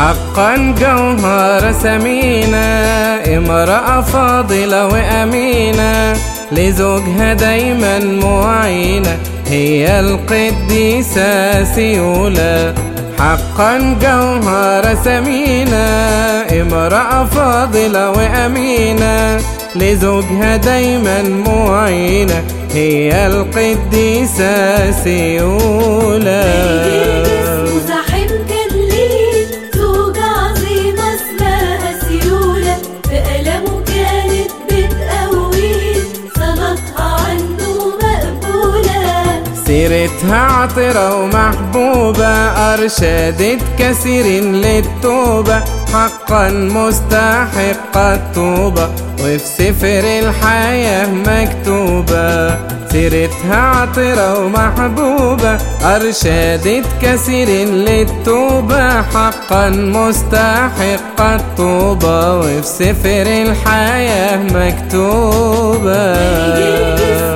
حقا جوهر سمينة امرأة فاضلة وأمينة لزوجها دايما معينة هي القديسة سيولة حقا جوهر سمينة امرأة فاضلة وأمينة لزوجها دايما معينة هي القديسة سيولة سيرتها عطرة ومحبوبة أرشدت كثير للتوبة حقا مستحق التوبة وفي سفر الحياة مكتوبة سيرتها عطرة ومحبوبة أرشدت كثير للتوبة حقا مستحق التوبة وفي سفر الحياة مكتوبة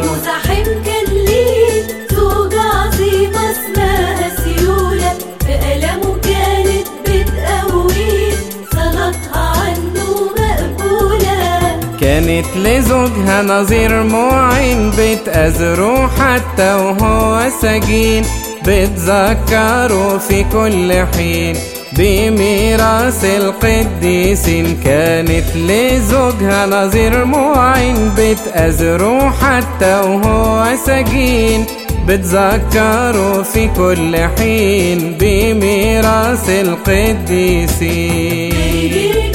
كانت لزوجها نظير معين بتأزره حتى وهو سجين بتذكره في كل حين بميراث القديسين كانت لزوجها نظير معين بتأزره حتى وهو سجين بتذكره في كل حين بميراث القديسين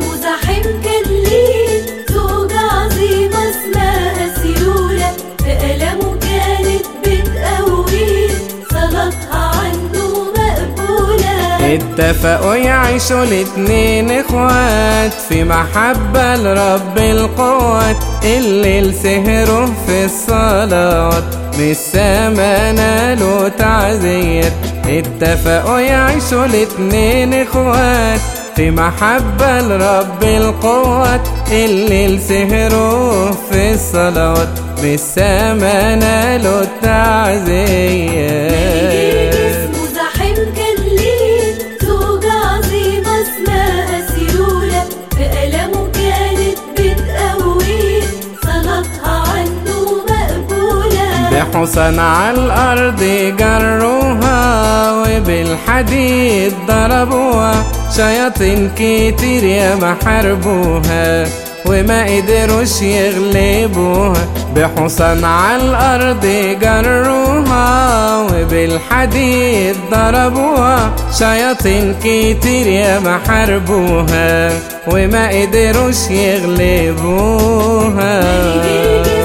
اتفقوا يعيشوا الاتنين اخوات في محبة لرب القوات الليل سهروا في الصلوات من السما نالوا تعزيات اتفقوا يعيشوا الاتنين اخوات في محبة لرب القوات الليل سهروا في الصلوات من السما نالوا التعزيات بحصن على الأرض جروها وبالحديد ضربوها شياطين كتير يا ما حاربوها وما قدروش يغلبوها بحصن على الأرض جروها وبالحديد ضربوها شياطين كتير يا ما حاربوها وما قدروش يغلبوها